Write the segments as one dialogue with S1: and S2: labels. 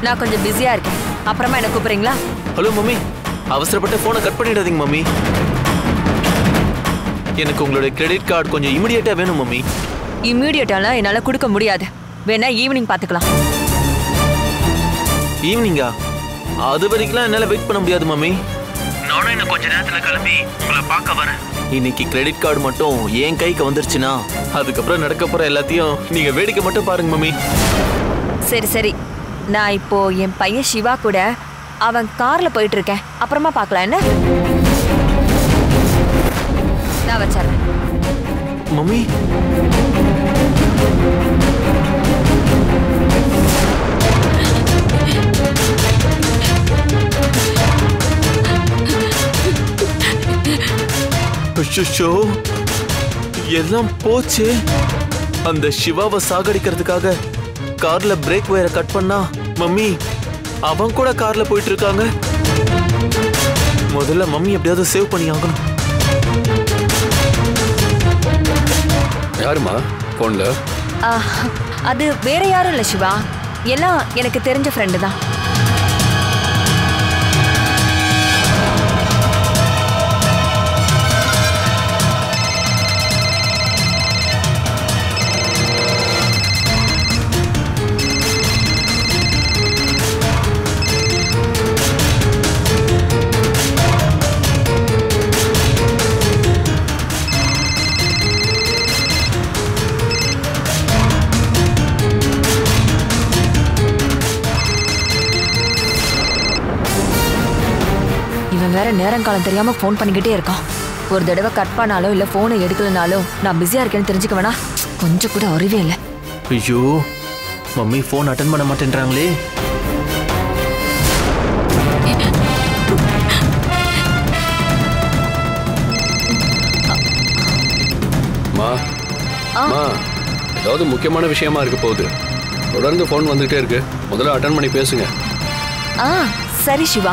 S1: நான் கொஞ்சம் பிஸியா இருக்கேன் அப்புறமா என்ன கூப்பிடுறீங்களா
S2: ஹலோ மம்மி அவசரப்பட்டு போனை கட் பண்ணிடாதீங்க மம்மி எனக்கு உங்களுடைய கிரெடிட் கார்டு கொஞ்சம் இமிடியேட்டா வேணும் மம்மி
S1: இம்மீடியட்டாலாம் என்னால கொடுக்க முடியாது வேணா ஈவினிங் பாத்துக்கலாம்
S2: ஈவினிங்கா அது வரைக்கும்லாம் என்னால வெயிட் பண்ண முடியாது மம்மி நானும் இன்னும் கொஞ்ச நேரத்துல கிளம்பி உங்களை பார்க்க வரேன் இன்னைக்கு கிரெடிட் கார்டு மட்டும் என் கைக்கு வந்துருச்சுன்னா அதுக்கப்புறம் நடக்க போற எல்லாத்தையும் நீங்க வேடிக்கை மட்டும் பாருங்க மம்மி
S1: சரி சரி நான் இப்போ என் பையன் சிவா கூட அவன் கார்ல போயிட்டு இருக்கேன் அப்புறமா பார்க்கலாம் என்ன நான் வச்சிடுறேன்
S2: மம்மி அச்சச்சோ. எல்லாம் போச்சு அந்த சிவாவை சாகடிக்கிறதுக்காக கார்ல பிரேக் ஒயரை கட் பண்ணா மம்மி அவன் கூட கார்ல போயிட்டு இருக்காங்க முதல்ல மம்மி எப்படியாவது சேவ் பண்ணி ஆகணும்
S3: யாருமா ஃபோனில்
S1: ஆ, அது வேற யாரும் இல்ல சிவா எல்லாம் எனக்கு தெரிஞ்ச ஃப்ரெண்டு தான் இவன் வேற நேரங்காலம் தெரியாம ஃபோன் பண்ணிக்கிட்டே இருக்கான் ஒரு தடவை கட் பண்ணாலும் இல்ல போனை எடுக்கலனாலும் நான் பிஸியா இருக்கேன்னு தெரிஞ்சுக்க வேணா கொஞ்சம் கூட அறிவே இல்லை
S2: ஐயோ மம்மி ஃபோன் அட்டன் பண்ண மாட்டேன்றாங்களே
S3: மா மா ஏதாவது முக்கியமான விஷயமா இருக்க போகுது தொடர்ந்து ஃபோன் வந்துகிட்டே இருக்கு முதல்ல அட்டன் பண்ணி பேசுங்க
S1: ஆ சரி சிவா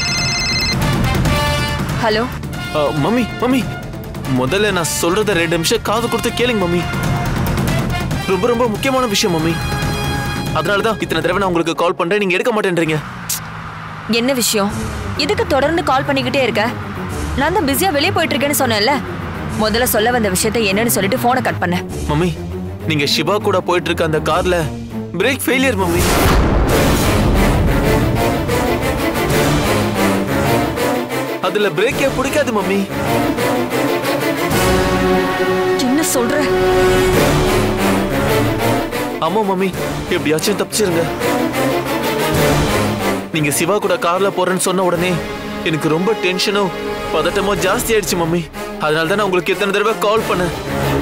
S1: ஹலோ
S2: அ, மம்மி மம்மி முதல்ல நான் சொல்றத ரெண்டு நிமிஷம் காது கொடுத்து கேளுங்க மம்மி ரொம்ப ரொம்ப முக்கியமான விஷயம் மம்மி அதனால தான் இத்தனை தடவை நான் உங்களுக்கு கால் பண்றேன் நீங்க எடுக்க மாட்டேன்றீங்க
S1: என்ன விஷயம் எதுக்கு தொடர்ந்து கால் பண்ணிக்கிட்டே இருக்க நான் தான் பிஸியா வெளியே போயிட்டு இருக்கேன்னு சொன்னேன்ல முதல்ல சொல்ல வந்த விஷயத்த என்னன்னு சொல்லிட்டு போனை கட் பண்ணேன்
S2: மம்மி நீங்க சிவா கூட போயிட்டு இருக்க அந்த கார்ல பிரேக் ஃபெயிலியர் மம்மி அதுல பிரேக்கே பிடிக்காது மம்மி
S1: என்ன சொல்ற
S2: ஆமா மம்மி எப்படியாச்சும் தப்பிச்சிருங்க நீங்க சிவா கூட கார்ல போறேன்னு சொன்ன உடனே எனக்கு ரொம்ப டென்ஷனும் பதட்டமோ ஜாஸ்தி ஆயிடுச்சு மம்மி அதனால தான் நான் உங்களுக்கு எத்தனை தடவை கால் பண்ணேன்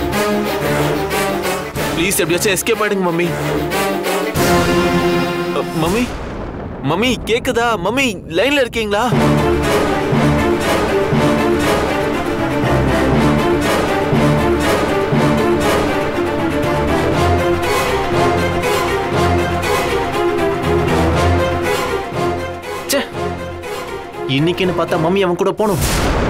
S2: ப்ளீஸ் எப்படியாச்சும் எஸ்கேப் ஆயிடுங்க மம்மி அ, மம்மி மம்மி கேக்குதா மம்மி லைன்ல இருக்கீங்களா ச்சே இன்னைக்குன்னு பார்த்தா மம்மி அவன் கூட போகணும்